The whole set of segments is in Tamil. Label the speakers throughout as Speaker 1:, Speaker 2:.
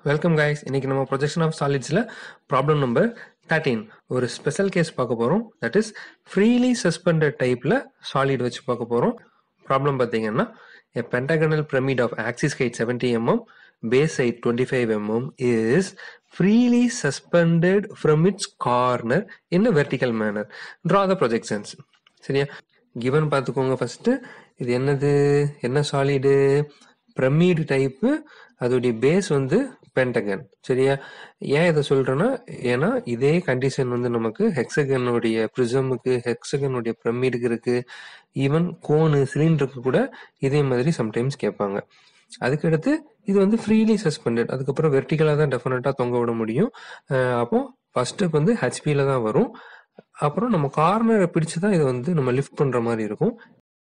Speaker 1: வெல்கம் கைஸ் இன்னைக்கு நம்ம ப்ரொஜெக்ஷன் ஆஃப் சாலிட்ஸில் ப்ராப்ளம் நம்பர் தேர்ட்டீன் ஒரு ஸ்பெஷல் கேஸ் பார்க்க போகிறோம் தட் இஸ் ஃப்ரீலி சஸ்பெண்டட் டைப்பில் சாலிட் வச்சு பார்க்க போகிறோம் ப்ராப்ளம் பார்த்தீங்கன்னா a pentagonal pyramid of axis height 70 mm base height 25 mm is freely suspended from its corner in a vertical manner draw the projections சரியா given பார்த்துக்கோங்க ஃபர்ஸ்ட் இது என்னது என்ன சாலிடு பிரமிடு டைப்பு அதோடைய பேஸ் வந்து பென்டகன் சரியா ஏன் இதை சொல்றேன்னா ஏன்னா இதே கண்டிஷன் வந்து நமக்கு ஹெக்ஸகனுடைய ப்ரிசமுக்கு ஹெக்ஸகனுடைய பிரமிடுக்கு இருக்கு ஈவன் கோனு சிலிண்டருக்கு கூட இதே மாதிரி சம்டைம்ஸ் கேட்பாங்க அதுக்கடுத்து இது வந்து ஃப்ரீலி சஸ்பெண்டட் அதுக்கப்புறம் வெர்டிகலாக தான் டெஃபினட்டாக தொங்க விட முடியும் அஹ் அப்போ ஃபர்ஸ்ட் வந்து ஹெச்பியில் தான் வரும் அப்புறம் நம்ம கார்னரை பிடிச்சு தான் இதை வந்து நம்ம லிஃப்ட் பண்ணுற மாதிரி இருக்கும்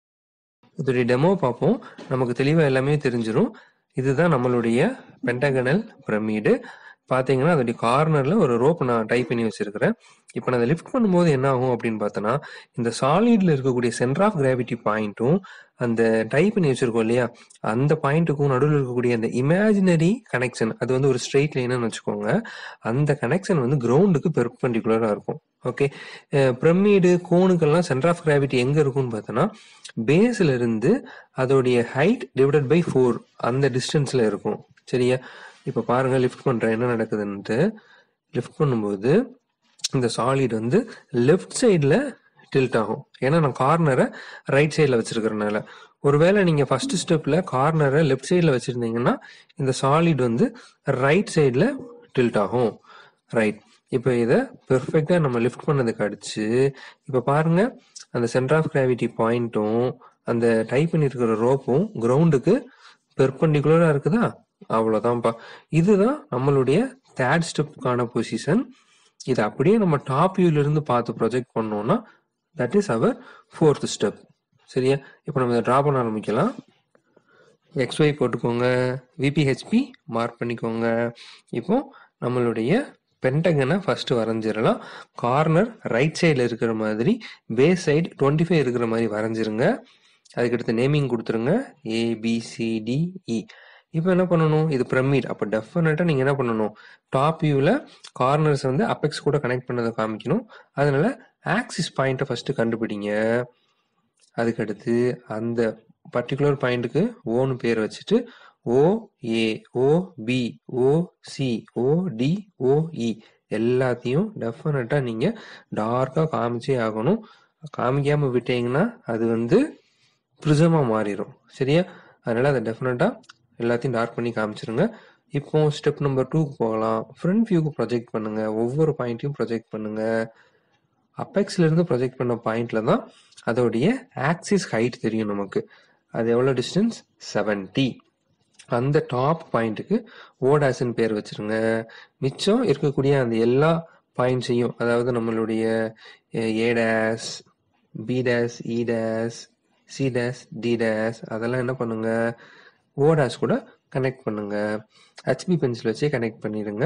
Speaker 1: இதோடைய டெமோ பார்ப்போம் நமக்கு தெளிவாக எல்லாமே தெரிஞ்சிடும் இதுதான் நம்மளுடைய பென்டகனல் பிரமிடு பார்த்தீங்கன்னா அதோடைய கார்னரில் ஒரு ரோப் நான் டைப் பண்ணி வச்சிருக்கிறேன் இப்போ நான் அதை லிஃப்ட் பண்ணும்போது என்ன ஆகும் அப்படின்னு பார்த்தோன்னா இந்த சாலிட்ல இருக்கக்கூடிய சென்டர் ஆஃப் கிராவிட்டி பாயிண்ட்டும் அந்த டைப் பண்ணி வச்சிருக்கோம் இல்லையா அந்த பாயிண்ட்டுக்கும் நடுவில் இருக்கக்கூடிய அந்த இமேஜினரி கனெக்ஷன் அது வந்து ஒரு ஸ்ட்ரெயிட் லைன்னு வச்சுக்கோங்க அந்த கனெக்ஷன் வந்து கிரவுண்டுக்கு பெர்பெண்டிகுலராக இருக்கும் ஓகே பிரமிடு கோனுக்கெல்லாம் சென்டர் ஆஃப் கிராவிட்டி எங்கே இருக்கும்னு பார்த்தோன்னா பேஸ்ல இருந்து அதோடைய ஹைட் டிவைடட் பை ஃபோர் அந்த டிஸ்டன்ஸ்ல இருக்கும் சரியா இப்போ பாருங்க லிஃப்ட் பண்றேன் என்ன நடக்குதுன்ட்டு லிஃப்ட் பண்ணும்போது இந்த சாலிட் வந்து லெஃப்ட் சைடில் டில்ட் ஆகும் ஏன்னா நான் கார்னரை ரைட் சைடில் வச்சிருக்கிறனால ஒருவேளை நீங்கள் ஃபர்ஸ்ட் ஸ்டெப்பில் கார்னரை லெஃப்ட் சைடில் வச்சுருந்தீங்கன்னா இந்த சாலிட் வந்து ரைட் சைடில் டில்ட் ஆகும் ரைட் இப்போ இதை பெர்ஃபெக்டாக நம்ம லிஃப்ட் பண்ணதுக்கு அடிச்சு இப்போ பாருங்க அந்த சென்டர் ஆஃப் கிராவிட்டி பாயிண்ட்டும் அந்த டைப் பண்ணியிருக்கிற ரோப்பும் கிரவுண்டுக்கு பெர்பெண்டிகுலராக இருக்குதா அவ்வளோதான்ப்பா இதுதான் நம்மளுடைய தேர்ட் ஸ்டெப்புக்கான பொசிஷன் இதை அப்படியே நம்ம டாப் வியூல இருந்து பார்த்து ப்ரொஜெக்ட் பண்ணோம்னா that is our fourth step சரியா இப்போ நம்ம இதை ட்ரா பண்ண ஆரம்பிக்கலாம் எக்ஸ்ஒய் போட்டுக்கோங்க விபிஹெச்பி மார்க் பண்ணிக்கோங்க இப்போ நம்மளுடைய பென்டகனை ஃபர்ஸ்ட் வரைஞ்சிடலாம் கார்னர் ரைட் சைடில் இருக்கிற மாதிரி பேஸ் சைடு டுவெண்ட்டி ஃபைவ் இருக்கிற மாதிரி வரைஞ்சிருங்க அதுக்கடுத்து நேமிங் கொடுத்துருங்க ஏபிசிடிஇ இப்போ என்ன பண்ணணும் இது பிரமிட் அப்போ டெஃபினட்டாக நீங்கள் என்ன பண்ணணும் டாப் வியூவில் கார்னர்ஸ் வந்து அப்பெக்ஸ் கூட கனெக்ட் பண்ணதை காமிக்கணும் அதனால ஆக்சிஸ் பாயிண்ட்டை ஃபர்ஸ்ட் கண்டுபிடிங்க அதுக்கடுத்து அந்த பர்டிகுலர் பாயிண்ட்டுக்கு ஓன்னு பேர் வச்சுட்டு O A O B O C O D O E எல்லாத்தையும் டெஃபினட்டாக நீங்கள் டார்க்காக காமிச்சே ஆகணும் காமிக்காமல் விட்டீங்கன்னா அது வந்து ப்ரிசமாக மாறிடும் சரியா அதனால் அதை டெஃபினட்டாக எல்லாத்தையும் டார்க் பண்ணி காமிச்சிருங்க இப்போ ஸ்டெப் நம்பர் டூக்கு போகலாம் ஃப்ரண்ட் வியூக்கு ப்ரொஜெக்ட் பண்ணுங்க ஒவ்வொரு பாயிண்ட்டையும் ப்ரொஜெக்ட் பண்ணுங்க அப்பெக்ஸ்ல இருந்து ப்ரொஜெக்ட் பண்ண பாயிண்ட்ல தான் அதோடைய ஆக்சிஸ் ஹைட் தெரியும் நமக்கு அது எவ்வளோ டிஸ்டன்ஸ் செவன்டி அந்த டாப் பாயிண்ட்டுக்கு ஓடாஸ்ன்னு பேர் வச்சிருங்க மிச்சம் இருக்கக்கூடிய அந்த எல்லா பாயிண்ட்ஸையும் அதாவது நம்மளுடைய A dash B dash E dash C dash D dash அதெல்லாம் என்ன பண்ணுங்க ஓடாஸ் கூட கனெக்ட் பண்ணுங்க ஹெச்பி பென்சில் வச்சே கனெக்ட் பண்ணிடுங்க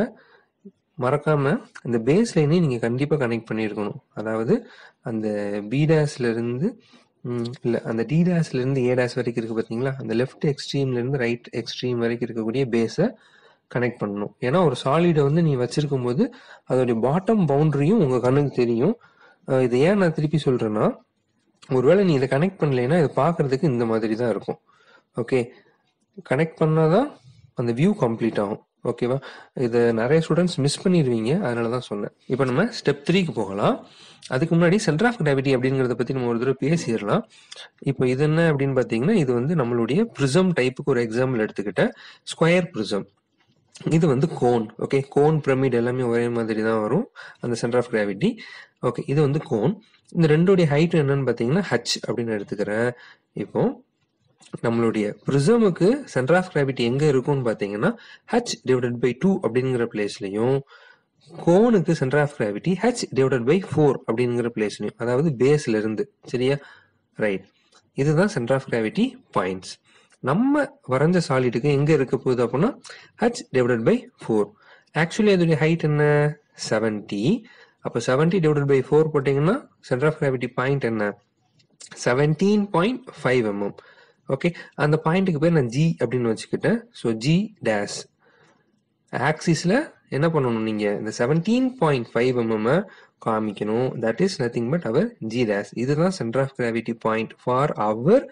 Speaker 1: மறக்காம இந்த பேஸ் லைனையும் நீங்க கண்டிப்பா கனெக்ட் பண்ணியிருக்கணும் அதாவது அந்த பி டேஸ்ல இருந்து ம், இல்ல அந்த டி டேஸ்ல இருந்து ஏ டேஸ் வரைக்கும் இருக்கு பாத்தீங்களா அந்த லெஃப்ட் எக்ஸ்ட்ரீம்ல இருந்து ரைட் எக்ஸ்ட்ரீம் வரைக்கும் இருக்கக்கூடிய பேஸை கனெக்ட் பண்ணணும் ஏன்னா ஒரு சாலிடை வந்து நீ வச்சிருக்கும் போது அதோடைய பாட்டம் பவுண்டரியும் உங்க கண்ணுக்கு தெரியும் அஹ் இது ஏன் நான் திருப்பி சொல்றேன்னா ஒருவேளை நீ இதை கனெக்ட் பண்ணலைன்னா இது பார்க்கிறதுக்கு இந்த மாதிரி தான் இருக்கும் ஓகே கனெக்ட் பண்ணாதான் அந்த வியூ கம்ப்ளீட் ஆகும் ஓகேவா இதை நிறைய ஸ்டூடெண்ட்ஸ் மிஸ் பண்ணிடுவீங்க அதனால தான் சொன்னேன் இப்போ நம்ம ஸ்டெப் த்ரீக்கு போகலாம் அதுக்கு முன்னாடி சென்டர் ஆஃப் கிராவிட்டி அப்படிங்கிறத பற்றி நம்ம ஒரு தடவை பேசிடலாம் இப்போ இது என்ன அப்படின்னு பார்த்தீங்கன்னா இது வந்து நம்மளுடைய ப்ரிசம் டைப்புக்கு ஒரு எக்ஸாம்பிள் எடுத்துக்கிட்ட ஸ்கொயர் ப்ரிசம் இது வந்து கோன் ஓகே கோன் பிரமிட் எல்லாமே ஒரே மாதிரி தான் வரும் அந்த சென்டர் ஆஃப் கிராவிட்டி ஓகே இது வந்து கோன் இந்த ரெண்டோடைய ஹைட் என்னன்னு பார்த்தீங்கன்னா ஹச் அப்படின்னு எடுத்துக்கிறேன் இப்போ நம்மளுடைய ப்ரிசமுக்கு சென்டர் ஆஃப் கிராவிட்டி எங்க இருக்கும்னு பார்த்தீங்கன்னா ஹச் டிவைடட் பை டூ அப்படிங்கிற பிளேஸ்லையும் கோனுக்கு centre of gravity H divided by four அப்படிங்கிற பிளேஸ்லையும் அதாவது பேஸ்ல இருந்து சரியா ரைட் இதுதான் சென்டர் ஆஃப் கிராவிட்டி பாயிண்ட்ஸ் நம்ம வரைஞ்ச சாலிடுக்கு எங்க இருக்க போகுது அப்படின்னா H divided by four actually அதோடைய ஹைட் என்ன செவன்டி அப்போ செவன்டி டிவைடட் பை ஃபோர் போட்டிங்கன்னா சென்டர் ஆஃப் கிராவிட்டி பாயிண்ட் என்ன seventeen point five mm okay அந்த பாயிண்ட்டுக்கு பேர் நான் ஜி அப்படின்னு வச்சுக்கிட்டேன் ஸோ ஜி டேஷ் ஆக்சிஸில் என்ன பண்ணணும் நீங்கள் இந்த செவன்டீன் பாயிண்ட் ஃபைவ் எம்எம் காமிக்கணும் that is nothing but our G dash இதுதான் centre of gravity point for our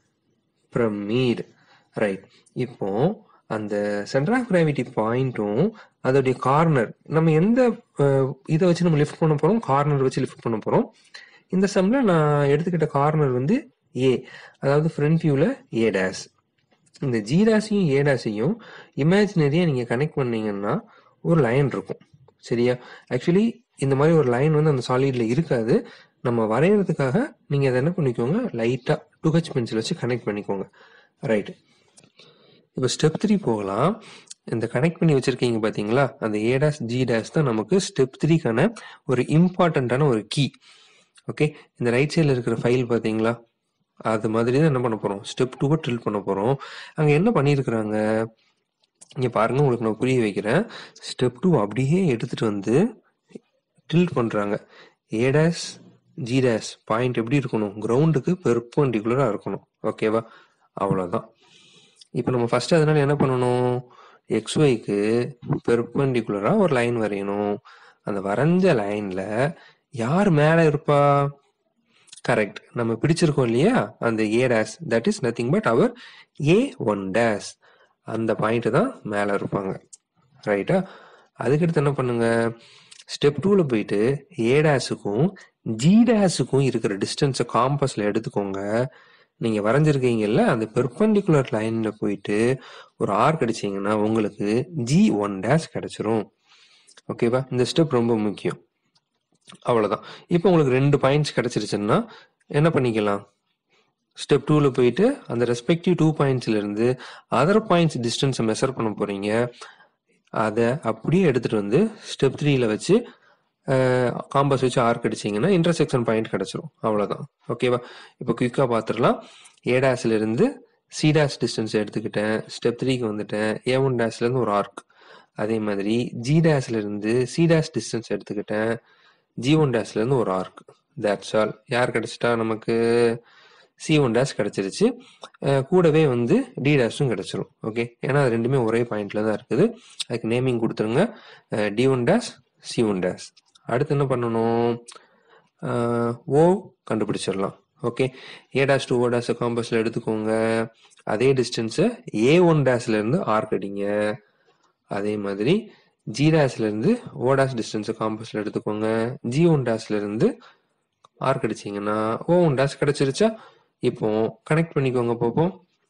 Speaker 1: pyramid right இப்போ அந்த சென்டர் ஆஃப் கிராவிட்டி பாயிண்ட்டும் அதோடைய கார்னர் நம்ம எந்த அஹ், இதை வச்சு நம்ம லிஃப்ட் பண்ண போறோம் கார்னர் வச்சு லிஃப்ட் பண்ண போறோம் இந்த சம்ல நான் எடுத்துக்கிட்ட கார்னர் வந்து ஏ அதாவது ஃப்ரண்ட் வியூல ஏ டேஸ் இந்த ஜி டேஸையும் ஏ டேஸையும் இமேஜினரியா நீங்க கனெக்ட் பண்ணீங்கன்னா ஒரு லைன் இருக்கும் சரியா ஆக்சுவலி இந்த மாதிரி ஒரு லைன் வந்து அந்த சாலிட்ல இருக்காது நம்ம வரைகிறதுக்காக நீங்க அதை என்ன பண்ணிக்கோங்க லைட்டா டூ ஹெச் பென்சில் வச்சு கனெக்ட் பண்ணிக்கோங்க ரைட் இப்போ ஸ்டெப் த்ரீ போகலாம் இந்த கனெக்ட் பண்ணி வச்சிருக்கீங்க பாத்தீங்களா அந்த ஏ டேஸ் ஜி டேஸ் தான் நமக்கு ஸ்டெப் த்ரீக்கான ஒரு இம்பார்ட்டண்ட்டான ஒரு கீ ஓகே இந்த ரைட் சைடில் இருக்கிற ஃபைல் பாத்தீங்களா அது மாதிரி தான் என்ன பண்ண போறோம் ஸ்டெப் டூவை ட்ரில் பண்ண போறோம் அங்க என்ன பண்ணியிருக்கிறாங்க இங்க பாருங்க உங்களுக்கு நான் புரிய வைக்கிறேன் ஸ்டெப் டூ அப்படியே எடுத்துட்டு வந்து ட்ரில் பண்றாங்க A dash G dash point எப்படி இருக்கணும் கிரவுண்டுக்கு பெர்பண்டிகுலரா இருக்கணும் ஓகேவா அவ்வளவுதான் இப்போ நம்ம ஃபர்ஸ்ட் அதனால என்ன பண்ணணும் எக்ஸ்ஒய்க்கு பெர்பண்டிகுலரா ஒரு லைன் வரையணும் அந்த வரைஞ்ச லைன்ல யார் மேல இருப்பா கரெக்ட் நம்ம பிடிச்சிருக்கோம் இல்லையா அந்த A dash that is nothing but our A one dash அந்த பாயிண்ட் தான் மேல இருப்பாங்க ரைட்டா அதுக்கடுத்து என்ன பண்ணுங்க ஸ்டெப் டூல போயிட்டு ஏ டேஸுக்கும் ஜி டேஸுக்கும் இருக்கிற டிஸ்டன்ஸை காம்பஸ்ல எடுத்துக்கோங்க நீங்க வரைஞ்சிருக்கீங்கல்ல அந்த பெர்பண்டிகுலர் லைன்ல போயிட்டு ஒரு ஆர்க் அடிச்சீங்கன்னா உங்களுக்கு ஜி ஒன் டேஷ் கிடைச்சிரும் ஓகேவா இந்த ஸ்டெப் ரொம்ப முக்கியம் அவ்வளவுதான் இப்போ உங்களுக்கு ரெண்டு பாயிண்ட்ஸ் கிடைச்சிருச்சுன்னா என்ன பண்ணிக்கலாம் ஸ்டெப் டூல போயிட்டு அந்த ரெஸ்பெக்டிவ் டூ பாயிண்ட்ஸ்ல இருந்து அதர் பாயிண்ட்ஸ் டிஸ்டன்ஸை மெஷர் பண்ண போறீங்க அதை அப்படியே எடுத்துட்டு வந்து ஸ்டெப் த்ரீல வச்சு காம்பஸ் வச்சு ஆர்க் அடிச்சீங்கன்னா இன்டர்செக்ஷன் பாயிண்ட் கிடைச்சிரும் அவ்வளவுதான் ஓகேவா இப்போ குயிக்கா பார்த்துடலாம் ஏ டேஸ்ல இருந்து சி டேஷ் டிஸ்டன்ஸ் எடுத்துக்கிட்டேன் ஸ்டெப் த்ரீக்கு வந்துட்டேன் ஏ ஒன் டேஷ்ல இருந்து ஒரு ஆர்க் அதே மாதிரி ஜி டேஷ்ல இருந்து சி டேஷ் டிஸ்டன்ஸ் எடுத்துக்கிட்டேன் ஜி ஒன் டேஷ்ல இருந்து ஒரு ஆர்க் தட்ஸ் ஆல் யார் கிடைச்சிட்டா நமக்கு சி ஒன் டேஷ் கிடைச்சிருச்சு அஹ் கூடவே வந்து டி டேஷும் கிடைச்சிரும் ஓகே ஏன்னா அது ரெண்டுமே ஒரே பாயிண்ட்ல தான் இருக்குது அதுக்கு நேமிங் கொடுத்துருங்க D one dash C one dash அடுத்து என்ன பண்ணணும் ஓ கண்டுபிடிச்சிடலாம் okay A dash to O dash காம்பஸ்ல எடுத்துக்கோங்க அதே டிஸ்டன்ஸை ஏ ஒன் டேஷ்ல இருந்து ஆர்க் அடிங்க அதே மாதிரி ஜி டேஷ்ல இருந்து ஓ டேஷ் டிஸ்டன்ஸ் காம்பஸ்ல எடுத்துக்கோங்க ஜி ஒன் டேஷ்ல இருந்து ஆர்க் அடிச்சீங்கன்னா ஓ ஒன் டேஷ் கிடைச்சிருச்சா இப்போ கனெக்ட் பண்ணிக்கோங்க பார்ப்போம்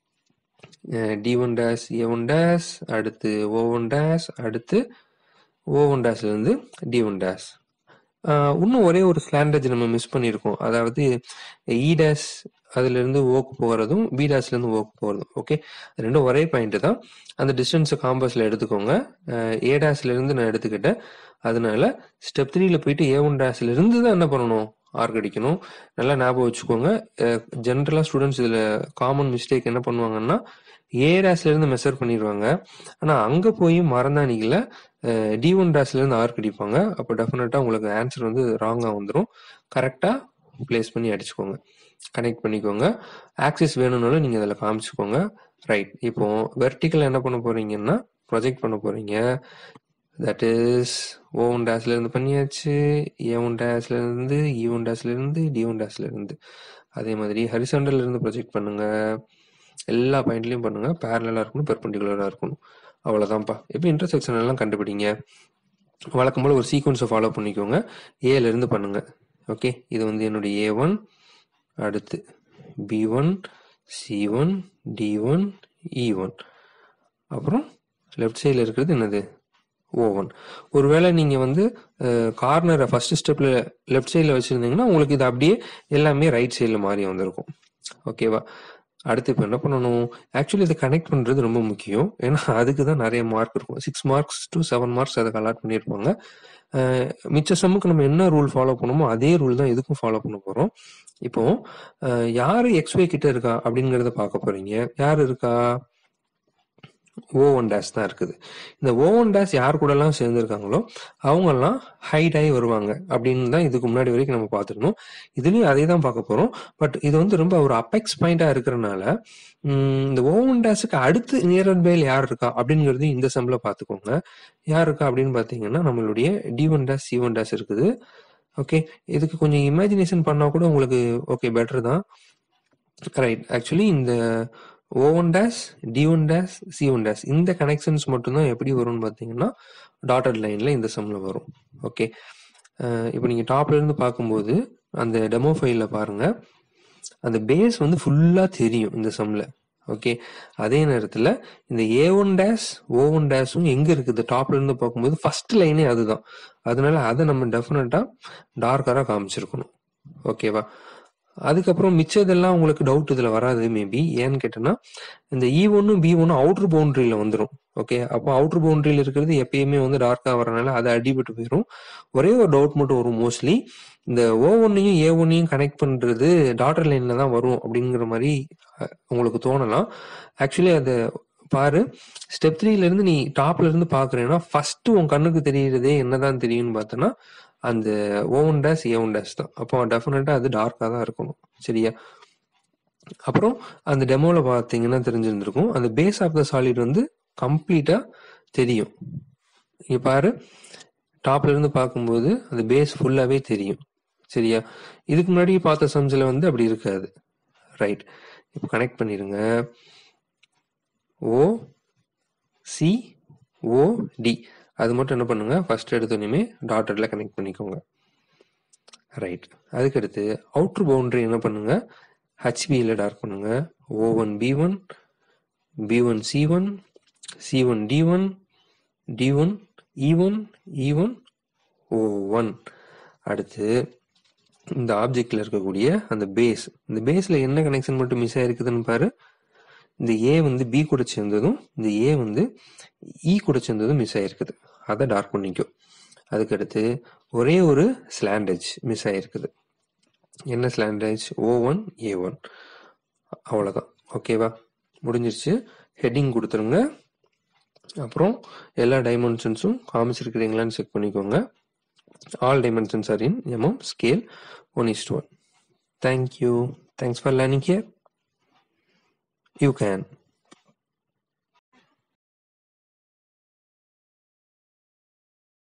Speaker 1: D one dash A one dash அடுத்து ஓ ஒன் டேஷ் அடுத்து ஓ ஒன் டேஷ்ல இருந்து டி ஒன் டேஷ் இன்னும் ஒரே ஒரு ஸ்லாண்டேஜ் நம்ம மிஸ் பண்ணியிருக்கோம் அதாவது இ டேஷ் அதுல இருந்து ஓக்கு போகிறதும் பி டேஷ்ல இருந்து ஓக்கு போகிறதும் ஓகே ரெண்டும் ஒரே பாயிண்ட் தான் அந்த டிஸ்டன்ஸை காம்பஸ்ல எடுத்துக்கோங்க ஏ டேஷ்ல இருந்து நான் எடுத்துக்கிட்டேன் அதனால ஸ்டெப் த்ரீல போயிட்டு ஏ ஒன் டேஷ்ல இருந்து தான் என்ன பண்ணணும் ஆர்க் அடிக்கணும் நல்லா ஞாபகம் வச்சுக்கோங்க ஜென்ரலா ஸ்டூடெண்ட்ஸ் இதுல காமன் மிஸ்டேக் என்ன பண்ணுவாங்கன்னா ஏ டேஷ்ல இருந்து மெஷர் பண்ணிடுவாங்க ஆனா அங்க போய் மறந்தானிக்கல டி ஒன் டேஷ்ல இருந்து ஆர்க் அடிப்பாங்க அப்போ டெஃபினட்டா உங்களுக்கு ஆன்சர் வந்து ராங்கா வந்துடும் கரெக்டா பிளேஸ் பண்ணி அடிச்சுக்கோங்க கனெக்ட் பண்ணிக்கோங்க ஆக்சிஸ் வேணும்னாலும் நீங்க அதில் காமிச்சுக்கோங்க ரைட் இப்போ வெர்டிக்கல் என்ன பண்ண போறீங்கன்னா ப்ரொஜெக்ட் பண்ண போறீங்க தட் இஸ் ஓ ஒன் டேஷ்ல இருந்து பண்ணியாச்சு ஏ ஒன் டேஷ்ல இருந்து இ ஒன் டேஷ்ல இருந்து டி ஒன் டேஷ்ல இருந்து அதே மாதிரி ஹரிசண்டல்ல இருந்து ப்ரொஜெக்ட் பண்ணுங்க எல்லா பாயிண்ட்லயும் பண்ணுங்க பேரலா இருக்கணும் பெர்பெண்டிகுலரா இருக்கணும் அவ்வளவுதான்ப்பா இப்போ இன்டர்செக்ஷன் எல்லாம் கண்டுபிடிங்க வழக்கம் போல ஒரு சீக்வன்ஸை ஃபாலோ பண்ணிக்கோங்க ஏல இருந்து பண்ணுங்க ஓகே இது வந்து என்னுடைய ஏ ஒன் அடுத்து B one C one D one E one அப்புறம் லெஃப்ட் சைடில் இருக்கிறது என்னது ஓ ஒன் ஒருவேளை நீங்கள் வந்து கார்னரை ஃபர்ஸ்ட் ஸ்டெப்பில் லெஃப்ட் சைடில் வச்சுருந்தீங்கன்னா உங்களுக்கு இது அப்படியே எல்லாமே ரைட் சைடில் மாறி வந்திருக்கும் ஓகேவா அடுத்து இப்போ என்ன பண்ணணும் ஆக்சுவலி இதை கனெக்ட் பண்ணுறது ரொம்ப முக்கியம் ஏன்னா அதுக்கு தான் நிறைய மார்க் இருக்கும் six marks to seven marks அதுக்கு அலாட் பண்ணியிருப்பாங்க அஹ் மிச்ச சம்முக்கு நம்ம என்ன ரூல் ஃபாலோ பண்ணுமோ அதே ரூல் தான் இதுக்கும் ஃபாலோ பண்ண போகிறோம் இப்போ அஹ் யாரு எக்ஸ்வே கிட்ட இருக்கா அப்படிங்கிறத பார்க்க போறீங்க யார் இருக்கா ஓ ஒன் டேஷ் தான் இருக்குது இந்த ஓ ஒன் டேஷ் யார் கூடலாம் சேர்ந்துருக்காங்களோ அவங்கெல்லாம் ஹைட் ஆகி வருவாங்க அப்படின்னு தான் இதுக்கு முன்னாடி வரைக்கும் நம்ம பார்த்துருந்தோம் இதுலேயும் அதே தான் பார்க்க போகிறோம் பட் இது வந்து ரொம்ப ஒரு அப்பெக்ஸ் பாயிண்டாக இருக்கிறனால இந்த ஓ ஒன் டேஷுக்கு அடுத்து நியர் பைல் யார் இருக்கா அப்படிங்கிறது இந்த செம்மில் பார்த்துக்கோங்க யார் இருக்கா அப்படின்னு பார்த்தீங்கன்னா நம்மளுடைய D one dash C one dash இருக்குது ஓகே இதுக்கு கொஞ்சம் இமேஜினேஷன் பண்ணால் கூட உங்களுக்கு ஓகே பெட்டர் தான் ரைட் ஆக்சுவலி இந்த O one dash D one dash C one dash இந்த கனெக்ஷன்ஸ் மட்டும்தான் எப்படி வரும்னு பார்த்தீங்கன்னா டாட்டட் லைனில் இந்த சம்மில் வரும் ஓகே இப்போ நீங்கள் டாப்ல இருந்து பார்க்கும்போது அந்த டெமோ ஃபைலில் பாருங்க அந்த பேஸ் வந்து ஃபுல்லாக தெரியும் இந்த சம்மில் ஓகே அதே நேரத்தில் இந்த A one dash O one டேஷும் எங்கே இருக்குது டாப்ல இருந்து பார்க்கும்போது ஃபர்ஸ்ட் லைனே அதுதான் அதனால அதை நம்ம டெஃபினட்டாக டார்க்கராக காமிச்சிருக்கணும் ஓகேவா அதுக்கப்புறம் மிச்சதெல்லாம் உங்களுக்கு டவுட் இதில் வராது மேபி ஏன்னு கேட்டேன்னா இந்த இ ஒன்னும் பி ஒன்னும் அவுட்ரு பவுண்டரியில் வந்துடும் ஓகே அப்போ அவுட்ரு பவுண்டரியில் இருக்கிறது எப்பயுமே வந்து டார்க்காக வரனால அது அடிபட்டு போயிடும் ஒரே ஒரு டவுட் மட்டும் வரும் மோஸ்ட்லி இந்த ஓ ஒன்னையும் ஏ ஒன்னையும் கனெக்ட் பண்ணுறது டாட்டர் லைனில் தான் வரும் அப்படிங்கிற மாதிரி உங்களுக்கு தோணலாம் ஆக்சுவலி அதை பாரு ஸ்டெப் த்ரீல இருந்து நீ டாப்ல இருந்து பாக்குறேன்னா ஃபர்ஸ்ட் உன் கண்ணுக்கு தெரியறதே என்னதான் தெரியும்னு பார்த்தோன்னா அந்த O one dash A one dash தான் அப்போ டெஃபினட்டா அது டார்க்காக தான் இருக்கணும் சரியா அப்புறம் அந்த டெமோல பார்த்தீங்கன்னா தெரிஞ்சிருந்திருக்கும் அந்த பேஸ் ஆஃப் த சாலிட் வந்து கம்ப்ளீட்டா தெரியும் இங்க பாரு டாப்ல இருந்து பார்க்கும்போது அந்த பேஸ் ஃபுல்லாவே தெரியும் சரியா இதுக்கு முன்னாடி பார்த்த சம்ஸ்ல வந்து அப்படி இருக்காது ரைட் இப்போ கனெக்ட் பண்ணிருங்க ஓ சி ஓ டி அது மட்டும் என்ன பண்ணுங்க ஃபர்ஸ்ட் எடுத்தோடனே டாட்டர்ல கனெக்ட் பண்ணிக்கோங்க ரைட் அதுக்கடுத்து அவுட்ரு பவுண்டரி என்ன பண்ணுங்க ஹச்பியில் டார்க் பண்ணுங்க O one B one B one C one C one D one D one E one E one O one அடுத்து இந்த ஆப்ஜெக்ட்ல இருக்கக்கூடிய அந்த பேஸ் இந்த பேஸ்ல என்ன கனெக்ஷன் மட்டும் மிஸ் ஆயிருக்குதுன்னு பாரு இந்த ஏ வந்து பி கூட சேர்ந்ததும் இந்த ஏ வந்து இ கூட சேர்ந்ததும் மிஸ் ஆயிருக்குது அதை டார்க் பண்ணிக்கும் அதுக்கடுத்து ஒரே ஒரு ஸ்லாண்டேஜ் மிஸ் ஆயிருக்குது என்ன ஸ்லாண்டேஜ் ஓ ஒன் ஏ ஒன் அவ்வளோதான் ஓகேவா முடிஞ்சிருச்சு ஹெட்டிங் கொடுத்துருங்க அப்புறம் எல்லா டைமென்ஷன்ஸும் காமிச்சிருக்கிறீங்களான்னு செக் பண்ணிக்கோங்க all dimensions are in mm scale one is to one thank you thanks for learning here you can